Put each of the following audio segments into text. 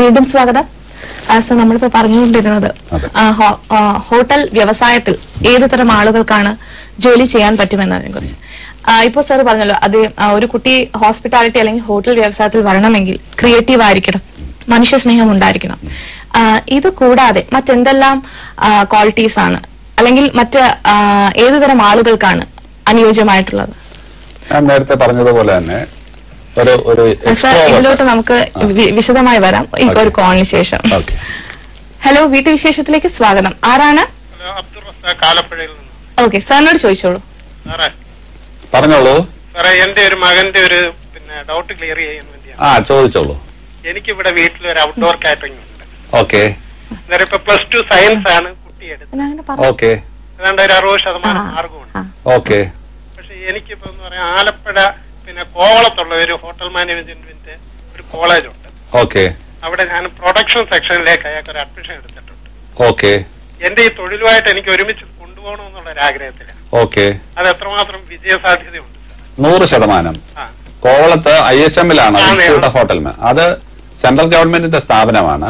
വീണ്ടും സ്വാഗതം ആ, സർ നമ്മളിപ്പോ പറഞ്ഞുകൊണ്ടിരുന്നത് അതെ. ആ, ഹോ- ആ, ഹോട്ടൽ വ്യവസായത്തിൽ ഏതു തരം ആളുകൾക്കാണ് ജോലി ചെയ്യാൻ പറ്റുമെന്നതിനെ കുറിച്ച് ഇപ്പോൾ സാർ പറഞ്ഞല്ലോ അത് ആ, ഒരു കുട്ടി ഹോസ്പിറ്റാലിറ്റി അല്ലെങ്കിൽ ഹോട്ടൽ വ്യവസായത്തിൽ വരണമെങ്കിൽ ക്രിയേറ്റീവ് ആയിരിക്കണം മനുഷ്യ സ്നേഹം ഉണ്ടായിരിക്കണം ആ, ഇത് കൂടാതെ മറ്റെന്തെല്ലാം ക്വാളിറ്റീസ് ആണ് അല്ലെങ്കിൽ മറ്റ് ആ, ഏതു തരം ആളുകൾക്കാണ് അനുയോജ്യമായിട്ടുള്ളത് ഞാൻ നേരത്തെ പറഞ്ഞതുപോലെ തന്നെ ഒരു ഒരു സാർ ഇതിലോട്ട് നമുക്ക് വി- വിശദമായി വരാം ഈ ഒരു കോളിന് ശേഷം ഓക്കെ ഹലോ വീട്ടുവിശേഷത്തിലേക്ക് സ്വാഗതം ആരാണ് ഹലോ അബ്ദുൾ റസാഖ് ആലപ്പുഴയിൽ നിന്ന് ഓക്കെ സാറിനോട് ചോദിച്ചോളൂ സാറേ പറഞ്ഞോളൂ സാറേ എന്റെ ഒരു മകന്റെ ഒരു പിന്നെ ഡൗട്ട് ക്ലിയർ ചെയ്യാൻ വേണ്ടിയാണ് ആ ചോദിച്ചോളൂ എനിക്കിവിടെ വീട്ടിൽ ഒരു ഔട്ട്ഡോർ കാറ്ററിംഗ് ഉണ്ട് ഓക്കെ അന്നേരം ഇപ്പൊ പ്ലസ് ടു സയൻസ് ആണ് കുട്ടി എടുത്തത് ഞാൻ അങ്ങനെ പറഞ്ഞു ഓക്കെ ഏതാണ്ട് ഒരു അറുപത് ശതമാനം ആ, മാർഗമുണ്ട് ആ. ഓക്കെ പക്ഷെ എനിക്കിപ്പോ എന്ന് പറയാൻ ആലപ്പുഴ പിന്നെ കോവളത്തുള്ള ഒരു ഹോട്ടൽ മാനേജ്മെന്റിന്റെ ഒരു കോളേജ് ഉണ്ട് ഓക്കെ അവിടെ ഞാൻ പ്രൊഡക്ഷൻ സെക്ഷനിലേക്ക് അയാൾക്ക് ഒരു അഡ്മിഷൻ എടുത്തിട്ടുണ്ട് ഓക്കെ എന്റെ ഈ തൊഴിലുമായിട്ട് എനിക്ക് ഒരുമിച്ച് കൊണ്ടുപോകണമെന്നുള്ള ഒരു ആഗ്രഹത്തിലാണ് ഓക്കെ അത് എത്രമാത്രം വിജയസാധ്യതയുണ്ട് സാർ നൂറ് ശതമാനം ആ കോവളത്ത് ഐ എച്ച് എമ്മിലാണ് ആ, ഇൻസ്റ്റിറ്റ്യൂട്ട് ഓഫ് ഹോട്ടൽ മാ- അത് സെൻട്രൽ ഗവൺമെന്റിന്റെ സ്ഥാപനമാണ്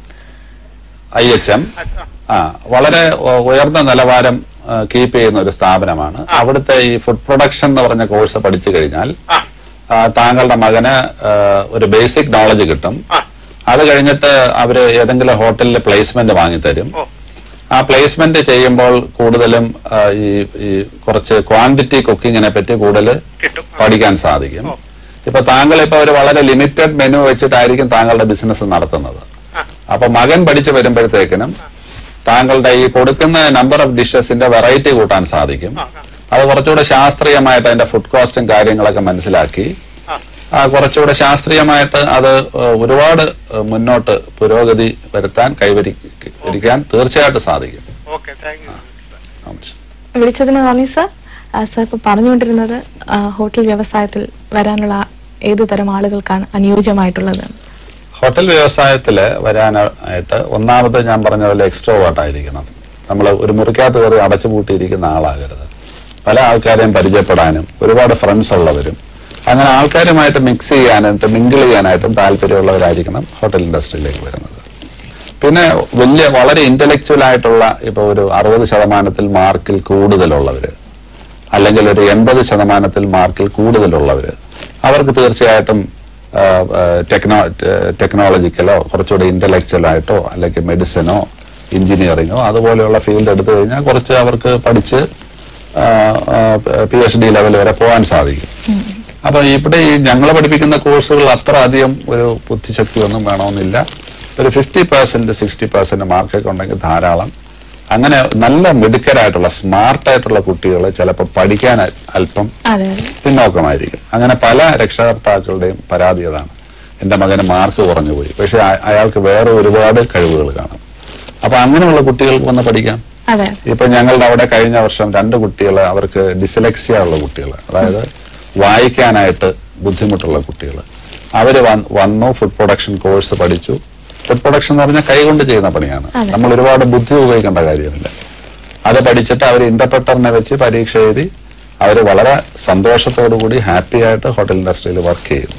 ഐ എച്ച് എം അച്ഛാ ആ വളരെ ഉ- ഉയർന്ന നിലവാരം കീപ്പ് ചെയ്യുന്ന ഒരു സ്ഥാപനമാണ് അവിടുത്തെ ഈ ഫുഡ് പ്രൊഡക്ഷൻ എന്ന് പറഞ്ഞ കോഴ്സ് പഠിച്ചു കഴിഞ്ഞാൽ ആ ആ, താങ്കളുടെ മകന് ആ, ഒരു ബേസിക് നോളജ് കിട്ടും ആ അത് കഴിഞ്ഞിട്ട് അവര് ഏതെങ്കിലും ഹോട്ടലിൽ പ്ലേസ്മെന്റ് വാങ്ങിത്തരും ഓ ആ പ്ലേസ്മെന്റ് ചെയ്യുമ്പോൾ കൂടുതലും ആ, ഈ ഈ കുറച്ച് ക്വാണ്ടിറ്റി കുക്കിങ്ങിനെ പറ്റി കൂടുതൽ കിട്ടും ആ. പഠിക്കാൻ സാധിക്കും ഓ. ഇപ്പൊ താങ്കൾ ഇപ്പൊ ഒരു വളരെ ലിമിറ്റഡ് മെനു വെച്ചിട്ടായിരിക്കും താങ്കളുടെ ബിസിനസ് നടത്തുന്നത് ആ. അപ്പൊ മകൻ പഠിച്ചു വരുമ്പോഴത്തേക്കിനും താങ്കളുടെ ഈ കൊടുക്കുന്ന നമ്പർ ഓഫ് ഡിഷസിന്റെ വെറൈറ്റി കൂട്ടാൻ സാധിക്കും ആ, ആ. അത് കുറച്ചുകൂടെ ശാസ്ത്രീയമായിട്ട് അതിന്റെ ഫുഡ് കോസ്റ്റും കാര്യങ്ങളൊക്കെ മനസ്സിലാക്കി ആ. ആ, കുറച്ചുകൂടെ ശാസ്ത്രീയമായിട്ട് അത് ഏഹ്, ഒരുപാട് ഏഹ്, മുന്നോട്ട് പുരോഗതി വരുത്താൻ കൈവരിക്കാൻ തീർച്ചയായിട്ടും സാധിക്കും ഓക്കെ താങ്ക് യു നമസ്കാരം. വിളിച്ചതിന് നന്ദി സർ ആ, സർ ഇപ്പൊ പറഞ്ഞുകൊണ്ടിരുന്നത് ആ, ഹോട്ടൽ വ്യവസായത്തിൽ വരാനുള്ള ഏതു തരം ആളുകൾക്കാണ് അനുയോജ്യമായിട്ടുള്ളത് ഹോട്ടൽ വ്യവസായത്തിൽ വരാനായിട്ട് ഒന്നാമത് ഞാൻ പറഞ്ഞ പോലെ എക്സ്ട്രോവേർട്ട് ആയിരിക്കണം നമ്മൾ ഒരു മുറിക്കകത്ത് കയറി അടച്ചുപൂട്ടിയിരിക്കുന്ന ആളാകരുത് പല ആൾക്കാരെയും പരിചയപ്പെടാനും ഒരുപാട് ഫ്രണ്ട്സ് ഉള്ളവരും അങ്ങനെ ആൾക്കാരുമായിട്ട് മിക്സ് ചെയ്യാനായിട്ട് മിങ്കിൾ ചെയ്യാനായിട്ടും താല്പര്യമുള്ളവരായിരിക്കണം ഹോട്ടൽ ഇൻഡസ്ട്രിയിലേക്ക് വരുന്നത് പിന്നെ വലിയ വളരെ ഇന്റലക്ച്വൽ ആയിട്ടുള്ള ഇപ്പൊ ഒരു അറുപത് ശതമാനത്തിൽ മാർക്കിൽ കൂടുതലുള്ളവര് അല്ലെങ്കിൽ ഒരു എൺപത് ശതമാനത്തിൽ മാർക്കിൽ കൂടുതലുള്ളവര് അവർക്ക് തീർച്ചയായിട്ടും ആ, ആ, ടെക്നോ ടെ- ടെക്നോളജിക്കലോ കുറച്ചുകൂടി ഇന്റലക്ച്വൽ ആയിട്ടോ അല്ലെങ്കിൽ മെഡിസിനോ എഞ്ചിനീയറിങ്ങോ അതുപോലെയുള്ള ഫീൽഡ് എടുത്തു കഴിഞ്ഞാൽ കുറച്ച് അവർക്ക് പഠിച്ച് പി എച്ച് ഡി ലെവൽ വരെ പോകാൻ സാധിക്കും അപ്പൊ ഇവിടെ ഈ ഞങ്ങൾ പഠിപ്പിക്കുന്ന കോഴ്സുകൾ അത്ര അധികം ഒരു ബുദ്ധിശക്തി ഒന്നും വേണമെന്നില്ല ഒരു ഫിഫ്റ്റി പെർസെന്റ് സിക്സ്റ്റി പെർസെന്റ് മാർക്കൊക്കെ ഉണ്ടെങ്കിൽ ധാരാളം അങ്ങനെ നല്ല മിടുക്കരായിട്ടുള്ള സ്മാർട്ടായിട്ടുള്ള കുട്ടികൾ ചിലപ്പോൾ പഠിക്കാൻ അ- അല്പം അതെ അതെ പിന്നോക്കമായിരിക്കും അങ്ങനെ പല രക്ഷകർത്താക്കളുടെയും പരാതി അതാണ് എന്റെ മകന് മാർക്ക് കുറഞ്ഞു പോയി പക്ഷെ അ- അയാൾക്ക് വേറെ ഒരുപാട് കഴിവുകൾ കാണും അപ്പൊ അങ്ങനെയുള്ള കുട്ടികൾക്ക് വന്ന് പഠിക്കാം അതെ ഇപ്പൊ ഞങ്ങളുടെ അവിടെ കഴിഞ്ഞ വർഷം രണ്ട് കുട്ടികൾ അവർക്ക് ഡിസലക്സിയ ഉള്ള കുട്ടികൾ അതായത് വായിക്കാനായിട്ട് ബുദ്ധിമുട്ടുള്ള കുട്ടികൾ അവര് വന്ന് വന്നു ഫുഡ് പ്രൊഡക്ഷൻ കോഴ്സ് പഠിച്ചു ഫുഡ് പ്രൊഡക്ഷൻ എന്ന് പറഞ്ഞാൽ കൈകൊണ്ട് ചെയ്യുന്ന പണിയാണ് അതെ. നമ്മൾ ഒരുപാട് ബുദ്ധി ഉപയോഗിക്കേണ്ട കാര്യമില്ല അത് പഠിച്ചിട്ട് അവർ ഇന്റർപ്രട്ടറിനെ വെച്ച് പരീക്ഷ എഴുതി അവർ വളരെ സന്തോഷത്തോടു കൂടി ഹാപ്പി ആയിട്ട് ഹോട്ടൽ ഇൻഡസ്ട്രിയിൽ വർക്ക് ചെയ്യുന്നു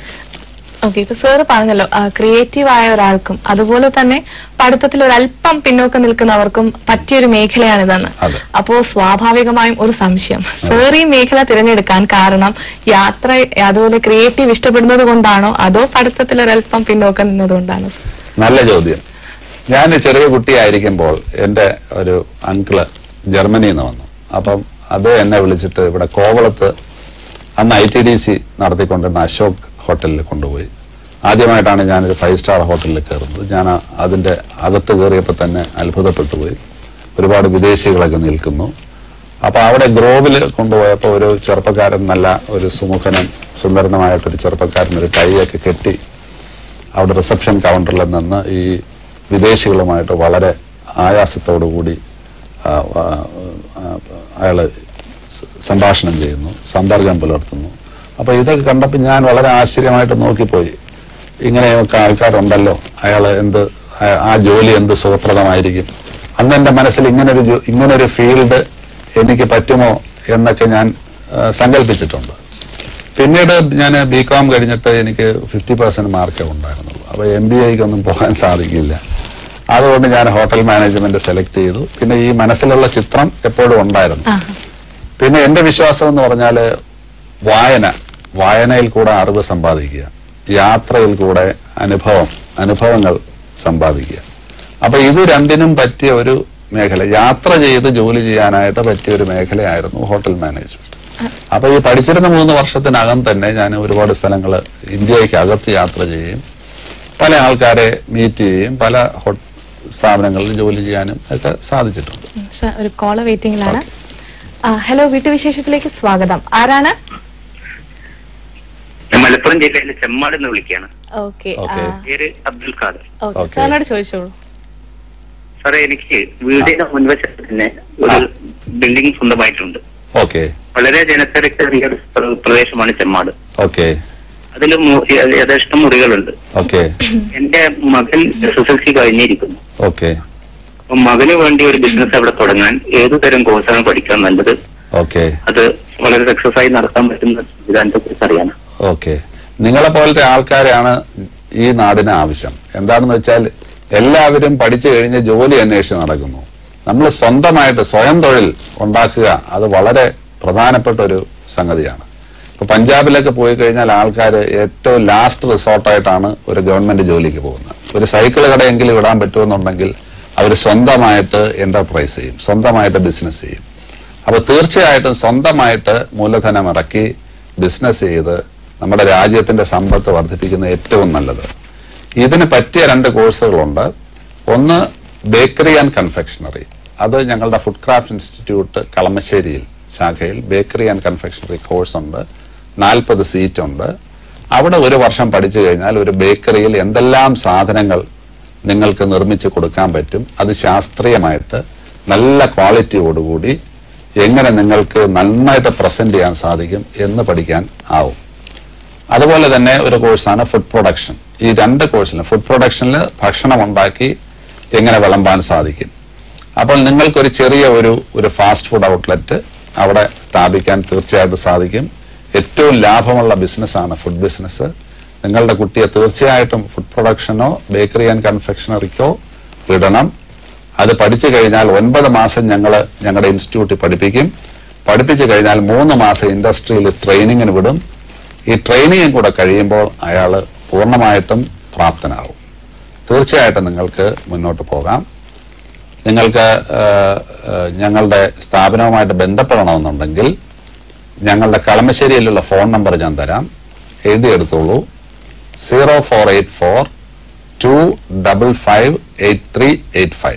ഓക്കെ ഇപ്പൊ സാറ് പറഞ്ഞല്ലോ ക്രിയേറ്റീവ് ആയ ഒരാൾക്കും അതുപോലെ തന്നെ പഠിത്തത്തിൽ ഒരല്പം പിന്നോക്കം നിൽക്കുന്നവർക്കും പറ്റിയൊരു മേഖലയാണിതെന്ന് അതെ. അപ്പോ സ്വാഭാവികമായും ഒരു സംശയം സാർ ഈ മേഖല തിരഞ്ഞെടുക്കാൻ കാരണം യാത്ര അതുപോലെ ക്രിയേറ്റീവ് ഇഷ്ടപ്പെടുന്നത് കൊണ്ടാണോ അതോ പഠിത്തത്തിൽ ഒരല്പം പിന്നോക്കം നിന്നത് കൊണ്ടാണോ നല്ല ചോദ്യം ഞാൻ ചെറിയ കുട്ടിയായിരിക്കുമ്പോൾ എൻ്റെ ഒരു അങ്കിള് ജർമ്മനിയിൽ നിന്ന് വന്നു അപ്പം അത് എന്നെ വിളിച്ചിട്ട് ഇവിടെ കോവളത്ത് അന്ന് ഐ ടി ഡി സി നടത്തിക്കൊണ്ടിരുന്ന അശോക് ഹോട്ടലിൽ കൊണ്ടുപോയി ആദ്യമായിട്ടാണ് ഞാനൊരു ഫൈവ് സ്റ്റാർ ഹോട്ടലിൽ കയറുന്നത് ഞാൻ ആ- അതിൻ്റെ അകത്ത് കയറിയപ്പോൾ തന്നെ അത്ഭുതപ്പെട്ടു പോയി ഒരുപാട് വിദേശികളൊക്കെ നിൽക്കുന്നു അപ്പൊ അവിടെ ഗ്രോവിൽ കൊണ്ടുപോയപ്പോൾ ഒരു ചെറുപ്പക്കാരൻ നല്ല ഒരു സുമുഖനും സുന്ദരനുമായിട്ടൊരു ചെറുപ്പക്കാരൻ ഒരു ടൈയൊക്കെ കെട്ടി അവിടെ റിസപ്ഷൻ കൗണ്ടറിൽ നിന്ന് ഈ വിദേശികളുമായിട്ട് വളരെ ആയാസത്തോടു കൂടി ആ, ആ, ആ, അയാള് സ- സംഭാഷണം ചെയ്യുന്നു സമ്പർക്കം പുലർത്തുന്നു അപ്പൊ ഇതൊക്കെ കണ്ടപ്പോൾ ഞാൻ വളരെ ആശ്ചര്യമായിട്ട് നോക്കിപ്പോയി ഇങ്ങനെയൊക്കെ ആൾക്കാരുണ്ടല്ലോ അയാൾ എന്ത് ആ- ആ ജോലി എന്ത് സുഖപ്രദമായിരിക്കും അന്ന് എൻ്റെ മനസ്സിൽ ഇങ്ങനൊരു ജോ- ഇങ്ങനൊരു ഫീൽഡ് എനിക്ക് പറ്റുമോ എന്നൊക്കെ ഞാൻ ആ, സങ്കല്പിച്ചിട്ടുണ്ട് പിന്നീട് ഞാൻ ബി കോം കഴിഞ്ഞിട്ട് എനിക്ക് ഫിഫ്റ്റി പെർസെന്റ് മാർക്കേ ഉണ്ടായിരുന്നുള്ളൂ അപ്പോൾ എം ബി ഐക്കൊന്നും പോകാൻ സാധിക്കില്ല അതുകൊണ്ട് ഞാൻ ഹോട്ടൽ മാനേജ്മെന്റ് സെലക്ട് ചെയ്തു പിന്നെ ഈ മനസ്സിലുള്ള ചിത്രം എപ്പോഴും ഉണ്ടായിരുന്നു ആ പിന്നെ എന്റെ വിശ്വാസം എന്ന് പറഞ്ഞാൽ വായന വായനയിൽ കൂടെ അറിവ് സമ്പാദിക്കുക യാത്രയിൽ കൂടെ അനുഭവം അനുഭവങ്ങൾ സമ്പാദിക്കുക അപ്പൊ ഇത് രണ്ടിനും പറ്റിയ ഒരു മേഖല യാത്ര ചെയ്ത് ജോലി ചെയ്യാനായിട്ട് പറ്റിയ ഒരു മേഖലയായിരുന്നു ഹോട്ടൽ മാനേജ്മെന്റ് അപ്പൊ ഈ പഠിച്ചിരുന്ന മൂന്ന് വർഷത്തിനകം തന്നെ ഞാൻ ഒരുപാട് സ്ഥലങ്ങൾ ഇന്ത്യയ്ക്ക് അകത്ത് യാത്ര ചെയ്യുകയും പല ആൾക്കാരെ മീറ്റ് ചെയ്യുകയും പല ഹോ- സ്ഥാപനങ്ങളിൽ ജോലി ചെയ്യാനും ഒക്കെ സാധിച്ചിട്ടുണ്ട് സർ ഒരു കോള് വെയിറ്റിംഗിലാണ് ഹലോ വീട്ടുവിശേഷത്തിലേക്ക് സ്വാഗതം ആരാണ് ഞാൻ മലപ്പുറം ജില്ലയിലെ ചെമ്മാട് എന്ന് വിളിക്കുകയാണ് ഓക്കെ Okay. പേര് അബ്ദുൽ ഖാദർ ഓക്കെ Okay. സാറിനോട് ചോദിച്ചോളൂ സാറേ എനിക്ക് വീടിന്റെ മുൻവശത്ത് തന്നെ ഒരു ബിൽഡിംഗ് സ്വന്തമായിട്ടുണ്ട് ഓക്കെ വളരെ ജനത്തിരക്കേറിയ ഒരു പ്ര- പ്രദേശമാണ് ചെമ്മാട് ഓക്കെ അതിൽ യഥേഷ്ടം മുറികളുണ്ട് ഓക്കെ എന്റെ മകൻ എസ് എസ് എൽ സി കഴിഞ്ഞിരിക്കുന്നു ഓക്കെ അപ്പൊ മകന് വേണ്ടി ഒരു ബിസിനസ് അവിടെ തുടങ്ങാൻ ഏതു തരം കോഴ്സാണ് പഠിക്കാൻ നല്ലത് ഓക്കെ അത് വളരെ സക്സസ് ആയി നടത്താൻ പറ്റുന്ന സംവിധാനത്തെ കുറിച്ച് അറിയാനാണ് ഓക്കെ നിങ്ങളെ പോലത്തെ ആൾക്കാരെയാണ് ഈ നാടിന് ആവശ്യം എന്താണെന്ന് വെച്ചാൽ എല്ലാവരും പഠിച്ചു കഴിഞ്ഞ് ജോലി അന്വേഷിച്ച് നടക്കുന്നു നമ്മൾ സ്വന്തമായിട്ട് സ്വയം തൊഴിൽ ഉണ്ടാക്കുക അത് വളരെ പ്രധാനപ്പെട്ട ഒരു സംഗതിയാണ് ഇപ്പൊ പഞ്ചാബിലൊക്കെ പോയി കഴിഞ്ഞാൽ ആൾക്കാർ ഏറ്റവും ലാസ്റ്റ് റിസോർട്ടായിട്ടാണ് ഒരു ഗവൺമെന്റ് ജോലിക്ക് പോകുന്നത് ഒരു സൈക്കിൾ കടയെങ്കിലും ഇടാൻ പറ്റുമെന്നുണ്ടെങ്കിൽ അവർ സ്വന്തമായിട്ട് എന്റർപ്രൈസ് ചെയ്യും സ്വന്തമായിട്ട് ബിസിനസ് ചെയ്യും അപ്പൊ തീർച്ചയായിട്ടും സ്വന്തമായിട്ട് മൂലധനം ഇറക്കി ബിസിനസ് ചെയ്ത് നമ്മുടെ രാജ്യത്തിന്റെ സമ്പത്ത് വർദ്ധിപ്പിക്കുന്ന ഏറ്റവും നല്ലത് ഇതിന് പറ്റിയ രണ്ട് കോഴ്സുകളുണ്ട് ഒന്ന് ബേക്കറി ആൻഡ് കൺഫെക്ഷണറി അത് ഞങ്ങളുടെ ഫുഡ് ക്രാഫ്റ്റ് ഇൻസ്റ്റിറ്റ്യൂട്ട് കളമശ്ശേരിയിൽ ശാഖയിൽ ബേക്കറി ആൻഡ് കൺഫെക്ഷണറി കോഴ്സ് ഉണ്ട് നാൽപ്പത് സീറ്റ് ഉണ്ട് അവിടെ ഒരു വർഷം പഠിച്ചു കഴിഞ്ഞാൽ ഒരു ബേക്കറിയിൽ എന്തെല്ലാം സാധനങ്ങൾ നിങ്ങൾക്ക് നിർമ്മിച്ച് കൊടുക്കാൻ പറ്റും അത് ശാസ്ത്രീയമായിട്ട് നല്ല ക്വാളിറ്റിയോടുകൂടി എങ്ങനെ നിങ്ങൾക്ക് നന്നായിട്ട് പ്രസന്റ് ചെയ്യാൻ സാധിക്കും എന്ന് പഠിക്കാൻ ആവും അതുപോലെ തന്നെ ഒരു കോഴ്സാണ് ഫുഡ് പ്രൊഡക്ഷൻ ഈ രണ്ട് കോഴ്സിലും ഫുഡ് പ്രൊഡക്ഷനിൽ ഭക്ഷണം ഉണ്ടാക്കി എങ്ങനെ വിളമ്പാൻ സാധിക്കും അപ്പോൾ നിങ്ങൾക്കൊരു ചെറിയ ഒരു ഒരു ഫാസ്റ്റ് ഫുഡ് ഔട്ട്ലെറ്റ് അവിടെ സ്ഥാപിക്കാൻ തീർച്ചയായിട്ടും സാധിക്കും ഏറ്റവും ലാഭമുള്ള ബിസിനസ്സാണ് ഫുഡ് ബിസിനസ് നിങ്ങളുടെ കുട്ടിയെ തീർച്ചയായിട്ടും ഫുഡ് പ്രൊഡക്ഷനോ ബേക്കറി ആൻഡ് കൺഫെക്ഷണറിക്കോ വിടണം അത് പഠിച്ചു കഴിഞ്ഞാൽ ഒൻപത് മാസം ഞങ്ങൾ ഞങ്ങളുടെ ഇൻസ്റ്റിറ്റ്യൂട്ടിൽ പഠിപ്പിക്കും പഠിപ്പിച്ചു കഴിഞ്ഞാൽ മൂന്ന് മാസം ഇൻഡസ്ട്രിയിൽ ട്രെയിനിങ്ങിന് വിടും ഈ ട്രെയിനിങ്ങും കൂടെ കഴിയുമ്പോൾ അയാൾ പൂർണ്ണമായിട്ടും പ്രാപ്തനാവും തീർച്ചയായിട്ടും നിങ്ങൾക്ക് മുന്നോട്ട് പോകാം നിങ്ങൾക്ക് ആ, ആ, ഞങ്ങളുടെ സ്ഥാപനവുമായിട്ട് ബന്ധപ്പെടണമെന്നുണ്ടെങ്കിൽ ഞങ്ങളുടെ കളമശ്ശേരിയിലുള്ള ഫോൺ നമ്പർ ഞാൻ തരാം എഴുതിയെടുത്തോളൂ zero four eight four two double five eight three eight five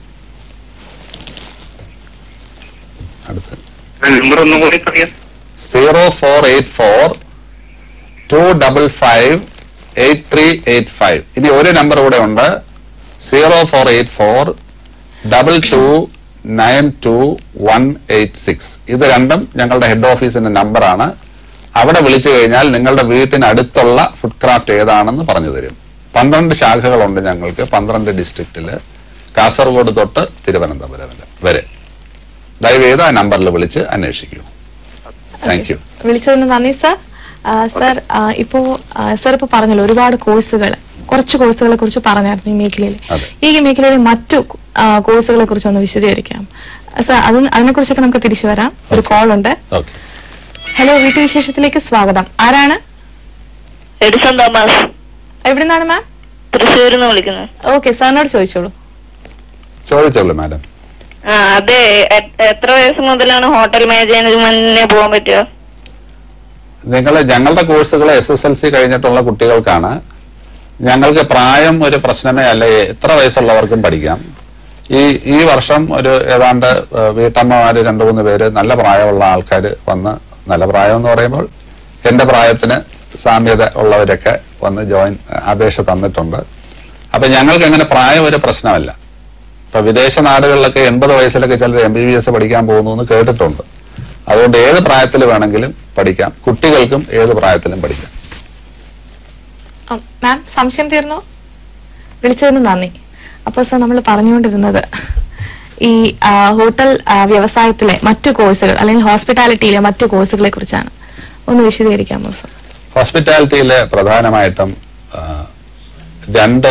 അടുത്ത് നമ്പർ ഒന്നും കൂടി പറയാം zero four eight four two double five eight three eight five ഇനി ഒരു നമ്പർ കൂടെ ഉണ്ട് zero four eight four double two nine two one eight six ഇത് രണ്ടും ഞങ്ങളുടെ ഹെഡ് ഓഫീസിന്റെ നമ്പറാണ് അവിടെ വിളിച്ചു കഴിഞ്ഞാൽ നിങ്ങളുടെ വീട്ടിനടുത്തുള്ള ഫുഡ് ക്രാഫ്റ്റ് ഏതാണെന്ന് പറഞ്ഞു തരും പന്ത്രണ്ട് ശാഖകളുണ്ട് ഞങ്ങൾക്ക് പന്ത്രണ്ട് ഡിസ്ട്രിക്റ്റില് കാസർഗോഡ് തൊട്ട് തിരുവനന്തപുരം വരെ ദയവേത് ആ നമ്പറിൽ വിളിച്ച് അന്വേഷിക്കൂ താങ്ക് യു വിളിച്ചതിന് നന്ദി സർ ആ, സർ ആ, ഇപ്പോ ആ, സർ ഇപ്പോ പറഞ്ഞല്ലോ ഒരുപാട് കോഴ്സുകൾ കുറച്ച് കോഴ്സുകളെ കുറിച്ച് പറഞ്ഞായിരുന്നു ഈ മേഖലയിൽ അതെ. ഈ മേഖലയിലെ മറ്റു ആ, കോഴ്സുകളെ കുറിച്ച് ഒന്ന് വിശദീകരിക്കാം സർ അത് അതിനെ കുറിച്ചൊക്കെ നമുക്ക് തിരിച്ചു വരാം ഒരു കോൾ ഉണ്ട് ഓക്കെ ഹലോ വീട്ടുവിശേഷത്തിലേക്ക് സ്വാഗതം ആരാണ് എഡിസൺ തോമസ് എവിടെ നിന്നാണ് മാം തൃശ്ശൂരിൽ നിന്ന് വിളിക്കുന്നത് ഓക്കെ സാറിനോട് ചോദിച്ചോളൂ ചോദിച്ചോളൂ മാഡം ആ അതെ എ- എത്ര വയസ്സ് മുതലാണ് ഹോട്ടൽ മാനേജ്മെന്റിന് പോകാൻ പറ്റുക നിങ്ങൾ ഞങ്ങളുടെ കോഴ്സുകൾ എസ് എസ് എൽ സി കഴിഞ്ഞിട്ടുള്ള കുട്ടികൾക്കാണ് ഞങ്ങൾക്ക് പ്രായം ഒരു പ്രശ്നമേ അല്ല എത്ര വയസ്സുള്ളവർക്കും പഠിക്കാം ഈ ഈ വർഷം ഒരു ഏതാണ്ട് ഏഹ്, വീട്ടമ്മമാര് രണ്ടു മൂന്ന് പേര് നല്ല പ്രായമുള്ള ആൾക്കാർ വന്ന് നല്ല പ്രായം എന്ന് പറയുമ്പോൾ എന്റെ പ്രായത്തിന് സാമ്യത ഉള്ളവരൊക്കെ വന്ന് ജോയിൻ അപേക്ഷ തന്നിട്ടുണ്ട് അപ്പൊ ഞങ്ങൾക്ക് അങ്ങനെ പ്രായം ഒരു പ്രശ്നമല്ല ഇപ്പൊ വിദേശ നാടുകളിലൊക്കെ എൺപത് വയസ്സിലൊക്കെ ചിലർ എം ബി ബി എസ് പഠിക്കാൻ പോകുന്നു എന്ന് കേട്ടിട്ടുണ്ട് അതുകൊണ്ട് ഏത് പ്രായത്തിൽ വേണമെങ്കിലും പഠിക്കാം കുട്ടികൾക്കും ഏത് പ്രായത്തിലും പഠിക്കാം ആ, മാം സംശയം തീർന്നോ വിളിച്ചതിന് നന്ദി അപ്പൊ സർ നമ്മൾ പറഞ്ഞുകൊണ്ടിരുന്നത് ഈ ആ, ഹോട്ടൽ ആ, വ്യവസായത്തിലെ മറ്റു കോഴ്സുകൾ അല്ലെങ്കിൽ ഹോസ്പിറ്റാലിറ്റിയിലെ മറ്റു കോഴ്സുകളെ കുറിച്ചാണ് ഒന്ന് വിശദീകരിക്കാമോ സർ ഹോസ്പിറ്റാലിറ്റിയിൽ പ്രധാനമായിട്ടും രണ്ട്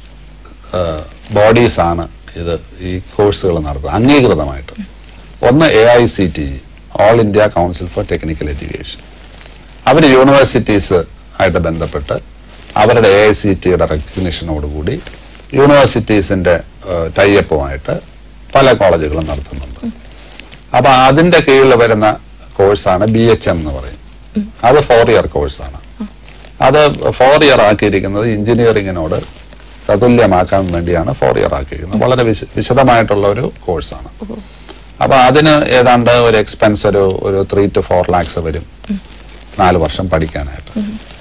ബോഡീസ് ആണ് ഇത് ഈ കോഴ്സുകൾ നടത്തുന്നത് അംഗീകൃതമായിട്ട് ഒന്ന് A I C T all India council for technical education അവർ യൂണിവേഴ്സിറ്റീസ് ആയിട്ട് ബന്ധപ്പെട്ട് അവരുടെ എ ഐ സി ടിയുടെ റെക്കഗ്നിഷനോടുകൂടി യൂണിവേഴ്സിറ്റീസിന്റെ ടൈയപ്പുമായിട്ട് പല കോളേജുകളും നടത്തുന്നുണ്ട് അപ്പൊ അതിന്റെ കീഴിൽ വരുന്ന കോഴ്സാണ് ബി എച്ച് എം എന്ന് പറയും അത് ഫോർ ഇയർ കോഴ്സാണ് അത് ഫോർ ഇയർ ആക്കിയിരിക്കുന്നത് എഞ്ചിനീയറിങ്ങിനോട് തതുല്യമാക്കാൻ വേണ്ടിയാണ് ഫോർ ഇയർ ആക്കിയിരിക്കുന്നത് വളരെ വിശ- വിശദമായിട്ടുള്ള ഒരു കോഴ്സാണ് അപ്പൊ അതിന് ഏതാണ്ട് ഒരു എക്സ്പെൻസ് ഒരു ഒരു ത്രീ ടു ഫോർ ലാക്സ് വരും നാല് വർഷം പഠിക്കാനായിട്ട്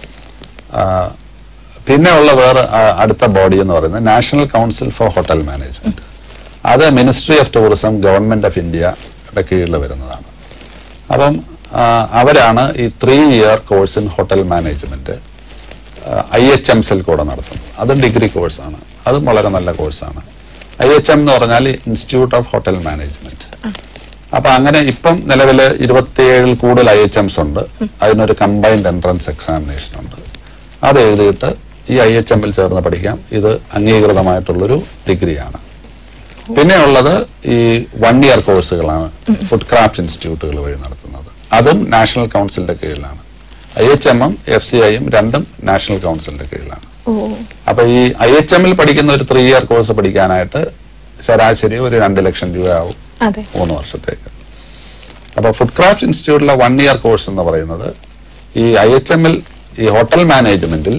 ആ, പിന്നെ ഉള്ള വേറെ ആ, അടുത്ത ബോഡി എന്ന് പറയുന്നത് national council for hotel management അത് ministry of tourism government of ഇന്ത്യയുടെ കീഴിൽ വരുന്നതാണ് അപ്പം ആ, അവരാണ് ഈ three year course in hotel management I H M cell കൂടെ നടത്തുന്നത് അത് ഡിഗ്രി കോഴ്സാണ് അതും വളരെ നല്ല കോഴ്സാണ് ഐ എച്ച് എം എന്ന് പറഞ്ഞാൽ ഇൻസ്റ്റിറ്റ്യൂട്ട് ഓഫ് ഹോട്ടൽ മാനേജ്മെന്റ് അപ്പൊ അങ്ങനെ ഇപ്പം നിലവിൽ ഇരുപത്തിയേഴിൽ കൂടുതൽ ഐ എച്ച് എംസ് ഉണ്ട് അതിനൊരു കമ്പൈൻഡ് എൻട്രൻസ് എക്സാമിനേഷൻ ഉണ്ട് അത് എഴുതിയിട്ട് ഈ ഐ എച്ച് എമ്മിൽ ചേർന്ന് പഠിക്കാം ഇത് അംഗീകൃതമായിട്ടുള്ളൊരു ഡിഗ്രിയാണ് പിന്നെ ഉള്ളത് ഈ വൺ ഇയർ കോഴ്സുകളാണ് ഫുഡ് ക്രാഫ്റ്റ് ഇൻസ്റ്റിറ്റ്യൂട്ടുകൾ വഴി നടത്തുന്നത് അതും നാഷണൽ കൗൺസിലിന്റെ കീഴിലാണ് ഐ എച്ച് എമ്മും എഫ് സി ഐയും രണ്ടും നാഷണൽ കൗൺസിലിന്റെ കീഴിലാണ് ഓ അപ്പൊ ഈ ഐ എച്ച് എമ്മിൽ പഠിക്കുന്ന ഒരു ത്രീ ഇയർ കോഴ്സ് പഠിക്കാനായിട്ട് ശരാശരി ഒരു രണ്ട് ലക്ഷം രൂപയാവും അതെ മൂന്ന് വർഷത്തേക്ക് അപ്പൊ ഫുഡ് ക്രാഫ്റ്റ് ഇൻസ്റ്റിറ്റ്യൂട്ടിലെ വൺ ഇയർ കോഴ്സ് എന്ന് പറയുന്നത് ഈ ഐ എച്ച് എമ്മിൽ ഈ ഹോട്ടൽ മാനേജ്മെന്റിൽ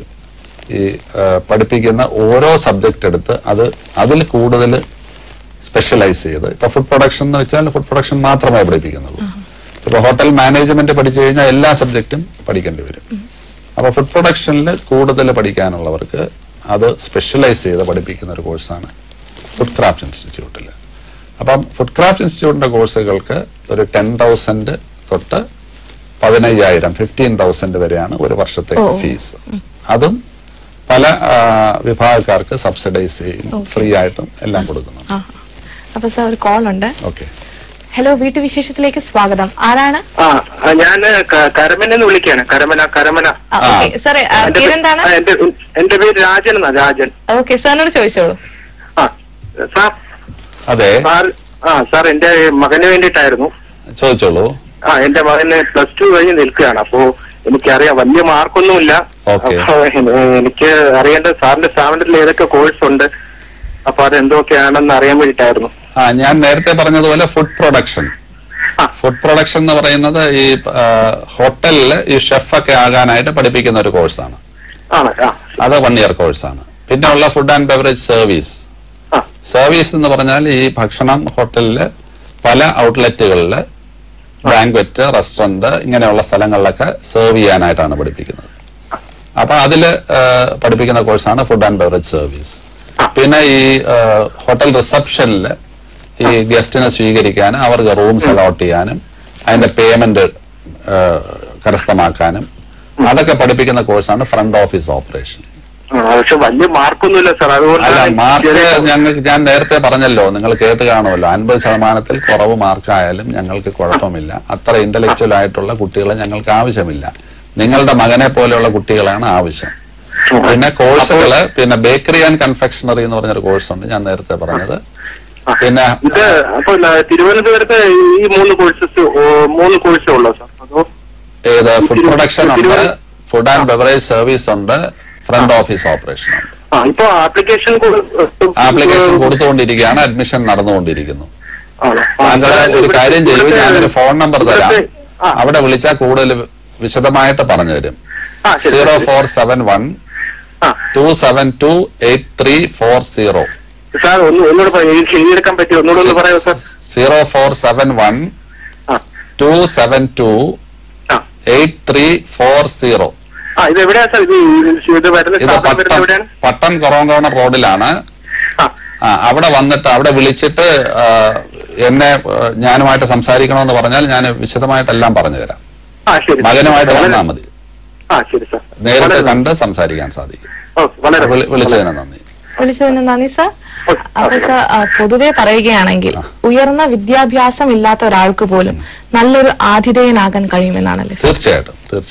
ഈ ആ, പഠിപ്പിക്കുന്ന ഓരോ സബ്ജക്റ്റ് എടുത്ത് അത് അതിൽ കൂടുതൽ സ്പെഷ്യലൈസ് ചെയ്ത് ഇപ്പൊ ഫുഡ് പ്രൊഡക്ഷൻ എന്ന് വെച്ചാൽ ഫുഡ് പ്രൊഡക്ഷൻ മാത്രമേ പഠിപ്പിക്കുന്നുള്ളൂ ഇപ്പൊ ഹോട്ടൽ മാനേജ്മെന്റ് പഠിച്ചു കഴിഞ്ഞാൽ എല്ലാ സബ്ജക്റ്റും പഠിക്കേണ്ടി വരും അപ്പൊ ഫുഡ് പ്രൊഡക്ഷനിൽ കൂടുതൽ പഠിക്കാനുള്ളവർക്ക് അത് സ്പെഷ്യലൈസ് ചെയ്ത് പഠിപ്പിക്കുന്ന ഒരു കോഴ്സാണ് ഫുഡ് ക്രാഫ്റ്റ് ഇൻസ്റ്റിറ്റ്യൂട്ടിൽ അപ്പം ഫുഡ് ക്രാഫ്റ്റ് ഇൻസ്റ്റിറ്റ്യൂട്ടിന്റെ കോഴ്സുകൾക്ക് ഒരു ടെൻ തൗസൻഡ് തൊട്ട് പതിനയ്യായിരം ഫിഫ്റ്റീൻ തൗസൻഡ് വരെയാണ് ഒരു വർഷത്തേക്ക് ഓ. ഫീസ് അതും പല ആ, വിഭാഗക്കാർക്ക് സബ്സിഡൈസ് ചെയ്യും ഫ്രീ ആയിട്ടും എല്ലാം കൊടുക്കുന്നുണ്ട് ആ അപ്പൊ സാർ ഒരു കോൾ ഉണ്ട് ഓക്കെ ഹലോ വീട്ടുവിശേഷത്തിലേക്ക് സ്വാഗതം ആരാണ് ആ ഞാൻ കരമന എന്ന് വിളിക്കാണ് കരമന കരമന ആ, ആ. ഓക്കെ സാറേ ആ, എന്റെ പേ- പേരെന്താണ് ആ, എന്റെ എന്റെ പേര് രാജൻ എന്നാ രാജൻ ഓക്കെ സാറിനോട് ചോദിച്ചോളൂ ആ സാർ അതെ സാർ ആ സാർ എന്റെ മകന് വേണ്ടിയിട്ടായിരുന്നു ചോദിച്ചോളൂ ആ എന്റെ മകന് പ്ലസ് ടു കഴിഞ്ഞ് നിൽക്കുകയാണ് അപ്പോ എനിക്കറിയാം വലിയ മാർക്കൊന്നുമില്ല Okay. അപ്പോ എ- എനിക്ക് അറിയേണ്ട സാറിന്റെ സ്ഥാപനത്തിൽ ഏതൊക്കെ കോഴ്സ് ഉണ്ട് അപ്പൊ അത് എന്തൊക്കെയാണെന്ന് അറിയാൻ വേണ്ടിയിട്ടായിരുന്നു ആ ഞാൻ നേരത്തെ പറഞ്ഞതുപോലെ ഫുഡ് പ്രൊഡക്ഷൻ ആ. ഫുഡ് പ്രൊഡക്ഷൻ എന്ന് പറയുന്നത് ഈ ആ, ഹോട്ടലിൽ ഈ ഷെഫൊക്കെ ആകാനായിട്ട് പഠിപ്പിക്കുന്ന ഒരു കോഴ്സാണ് ആണ് ആ അത് വൺ ഇയർ കോഴ്സാണ് പിന്നെ ഉള്ള ഫുഡ് ആൻഡ് ബെവറേജ് സർവീസ് ആ സർവീസ് എന്ന് പറഞ്ഞാൽ ഈ ഭക്ഷണം ഹോട്ടലില് പല ഔട്ട്ലെറ്റുകളിൽ ബാങ്ക്വറ്റ് റെസ്റ്റോറന്റ് ഇങ്ങനെയുള്ള സ്ഥലങ്ങളിലൊക്കെ സെർവ് ചെയ്യാനായിട്ടാണ് പഠിപ്പിക്കുന്നത് അപ്പൊ അതില് ആ, പഠിപ്പിക്കുന്ന കോഴ്സാണ് ഫുഡ് ആൻഡ് ബെവറേജ് സർവീസ് പിന്നെ ഈ ആ, ഹോട്ടൽ റിസപ്ഷനിൽ ഈ ഗസ്റ്റിനെ സ്വീകരിക്കാനും അവർക്ക് റൂംസ് അലോട്ട് ചെയ്യാനും അതിന്റെ പേയ്മെന്റ് കരസ്ഥമാക്കാനും അതൊക്കെ പഠിപ്പിക്കുന്ന കോഴ്സാണ് ഫ്രണ്ട് ഓഫീസ് ഓപ്പറേഷൻ ആ, പക്ഷെ വലിയ മാർക്കൊന്നുമില്ല സാർ അല്ല അതുകൊണ്ട് മാർക്ക് ഞങ്ങൾക്ക് ഞാൻ നേരത്തെ പറഞ്ഞല്ലോ നിങ്ങൾ കേട്ട് കാണുമല്ലോ അൻപത് ശതമാനത്തിൽ കുറവ് മാർക്കായാലും ഞങ്ങൾക്ക് കുഴപ്പമില്ല അത്ര ഇന്റലക്ച്വൽ ആയിട്ടുള്ള കുട്ടികളെ ഞങ്ങൾക്ക് ആവശ്യമില്ല നിങ്ങളുടെ മകനെ പോലെയുള്ള കുട്ടികളാണ് ആവശ്യം പിന്നെ കോഴ്സുകള് പിന്നെ ബേക്കറി ആൻഡ് കൺഫെക്ഷണറി എന്ന് പറഞ്ഞൊരു കോഴ്സ് ഉണ്ട് ഞാൻ നേരത്തെ പറഞ്ഞത് പിന്നെ ഇത് അപ്പൊ ന- തിരുവനന്തപുരത്ത് ഈ മൂന്ന് കോഴ്സസ് മൂന്ന് കോഴ്സേ ഉള്ളൂ സാർ അതോ ഏത് ഫുഡ് തിരുവ- പ്രൊഡക്ഷൻ ഉണ്ട് തിരുവന- ഫുഡ് ആൻഡ് ബെവറേജ് സർവീസ് ഉണ്ട് ഫ്രണ്ട് ഓഫീസ് ഓപ്പറേഷൻ ഉണ്ട് ആ ഇപ്പൊ ആപ്ലിക്കേഷൻ ആപ്ലിക്കേഷൻ കൊടുത്തുകൊണ്ടിരിക്കുകയാണ് അഡ്മിഷൻ നടന്നുകൊണ്ടിരിക്കുന്നു ആണോ? ആ, താങ്കൾ ഒരു ഇവിടുത്തെ- കാര്യം ചെയ്യൂ ഇവിടുത്തെ- ഞാനൊരു ഫോൺ നമ്പർ തരാം ഇവിടുത്തെ- ആ, അവിടെ വിളിച്ചാൽ കൂടുതൽ വിശദമായിട്ട് പറഞ്ഞു തരും ആ, ശരി, സീറോ ശരി. ഫോർ സെവൻ വൺ ആ. Two seven two eight three four zero sir ഒന്ന് ഒന്നുകൂടെ പറയൂ എനിക്ക് എഴുതിയെടുക്കാൻ പറ്റുമോ ഒന്നുകൂടെ ഒന്ന് പറയാമോ sir zero four seven one ആ ടു സെവൻ ടു ആ എയ്റ്റ് ത്രീ ഫോർ സീറോ ആ ഇത് എവിടെയാ സാർ ഇത് ഇത് ഇത് വരുന്ന ഇത് സ്ഥാപനം വരുന്നത് പട്ടം എവിടെയാണ് പട്ടം കൊറോങ്കോണ റോഡിലാണ് ആ ആ അവിടെ വന്നിട്ട് അവിടെ വിളിച്ചിട്ട് ആ, എന്നെ ആ, ഞാനുമായിട്ട് സംസാരിക്കണമെന്ന് പറഞ്ഞാൽ ഞാൻ വിശദമായിട്ടെല്ലാം പറഞ്ഞു തരാം ആ ശരി മകനുമായിട്ട് വളരെ- വന്നാൽ മതി ആ ശരി സാർ നേരിട്ട് വളരെ- കണ്ട് സംസാരിക്കാൻ സാധിക്കും ഓ, വളരെ വിളി- വിളിച്ചതിന് നന്ദി വിളിച്ചതിന് നന്ദി സാർ ഓക്കെ. അപ്പൊ സാർ ആ, പൊതുവെ പറയുകയാണെങ്കിൽ ഉയർന്ന വിദ്യാഭ്യാസം ഇല്ലാത്ത ഒരാൾക്ക് പോലും നല്ലൊരു ആതിഥേയനാകാൻ കഴിയുമെന്നാണല്ലേ സാർ തീർച്ചയായിട്ടും തീർച്ചയായിട്ടും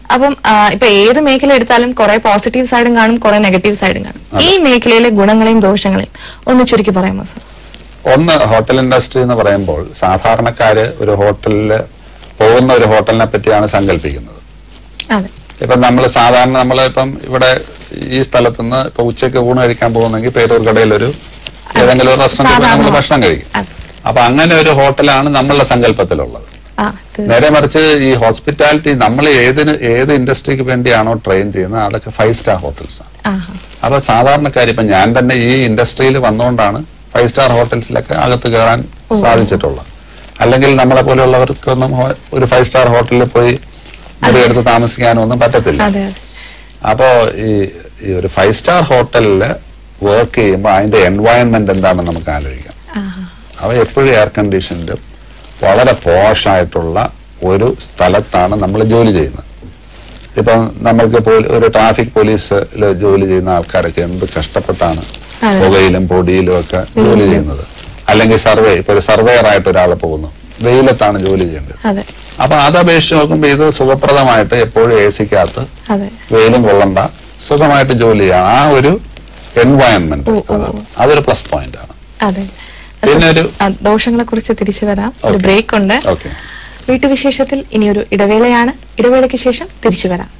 അപ്പം ആ, ഇപ്പൊ ഏത് മേഖല എടുത്താലും കുറെ പോസിറ്റീവ് സൈഡും കാണും കുറെ നെഗറ്റീവ് സൈഡും കാണും ഈ മേഖലയിലെ ഗുണങ്ങളെയും ദോഷങ്ങളെയും ഒന്ന് ചുരുക്കി പറയാമോ സർ ഒന്ന് ഹോട്ടൽ ഇൻഡസ്ട്രി എന്ന് പറയുമ്പോൾ സാധാരണക്കാര് ഒരു ഹോട്ടലിൽ പോകുന്ന ഒരു ഹോട്ടലിനെ പറ്റിയാണ് സങ്കല്പിക്കുന്നത് അതെ ഇപ്പൊ നമ്മൾ സാധാരണ നമ്മൾ ഇപ്പം ഇവിടെ ഈ സ്ഥലത്ത് നിന്ന് ഇപ്പൊ ഉച്ചയ്ക്ക് ഊണ് കഴിക്കാൻ പോകുന്നെങ്കിൽ പേരൂർ കടയിൽ ഒരു ഏതെങ്കിലും ഒരു റെസ്റ്റോറൻറ്റിൽ നമ്മൾ സാധാരണ. ഭക്ഷണം കഴിക്കും അതെ. അപ്പൊ അങ്ങനെ ഒരു ഹോട്ടലാണ് നമ്മളുടെ സങ്കല്പത്തിലുള്ളത് ആ തീർ- നേരെ മറിച്ച് ഈ ഹോസ്പിറ്റാലിറ്റി നമ്മൾ ഏതിന് ഏത് ഇൻഡസ്ട്രിക്ക് വേണ്ടിയാണോ ട്രെയിൻ ചെയ്യുന്നത് അതൊക്കെ ഫൈവ് സ്റ്റാർ ഹോട്ടൽസ് ആണ് ആഹാ. അപ്പൊ സാധാരണക്കാർ ഇപ്പൊ ഞാൻ തന്നെ ഈ ഇൻഡസ്ട്രിയിൽ വന്നുകൊണ്ടാണ് ഫൈവ് സ്റ്റാർ ഹോട്ടൽസിലൊക്കെ അകത്ത് കയറാൻ സാധിച്ചിട്ടുള്ളത് അല്ലെങ്കിൽ നമ്മളെ പോലെയുള്ളവർക്കൊന്നും ഹോ- ഒരു ഫൈവ് സ്റ്റാർ ഹോട്ടലിൽ പോയി മുറിയെടുത്ത് താമസിക്കാനോ ഒന്നും പറ്റത്തില്ല അതെ അതെ അപ്പോ ഈ ഈ ഒരു ഫൈവ് സ്റ്റാർ ഹോട്ടലിൽ വർക്ക് ചെയ്യുമ്പോൾ അതിന്റെ എൻവയൺമെന്റ് എന്താണെന്ന് നമുക്ക് ആലോചിക്കാം ആഹാ. അവ എപ്പോഴും എയർ കണ്ടീഷൻഡ് വളരെ പോഷായിട്ടുള്ള ഒരു സ്ഥലത്താണ് നമ്മൾ ജോലി ചെയ്യുന്നത് ഇപ്പം നമ്മൾക്ക് പോലീ- ഒരു ട്രാഫിക് പോലീസിൽ ജോലി ചെയ്യുന്ന ആൾക്കാരൊക്കെ എന്ത് കഷ്ടപ്പെട്ടാണ് അതെ. പുകയിലും പൊടിയിലും ഒക്കെ ജോലി ചെയ്യുന്നത് അല്ലെങ്കിൽ സർവേ ഇപ്പൊ ഒരു സർവേയർ ആയിട്ട് ഒരാൾ പോകുന്നു വെയിലത്താണ് ജോലി ചെയ്യേണ്ടത് അതെ അപ്പൊ അത് അപേക്ഷിച്ച് നോക്കുമ്പോൾ ഇത് സുഖപ്രദമായിട്ട് എപ്പോഴും എ സിക്കകത്ത് അതെ വെയിലും കൊള്ളണ്ട സുഖമായിട്ട് ജോലി ചെയ്യാം ആ ഒരു എൻവയൺമെന്റ് ഓ, ഓ, ഓ. അതൊരു പ്ലസ് പോയിന്റ് ആണ് അതെ പിന്നെ ഒരു ദോഷങ്ങളെ കുറിച്ച് തിരിച്ചു വരാം ഒരു Okay. ബ്രേക്ക് ഉണ്ട് ഓക്കെ വീട്ടുവിശേഷത്തിൽ ഇനിയൊരു ഇടവേളയാണ് ഇടവേളയ്ക്ക് ശേഷം തിരിച്ചു വരാം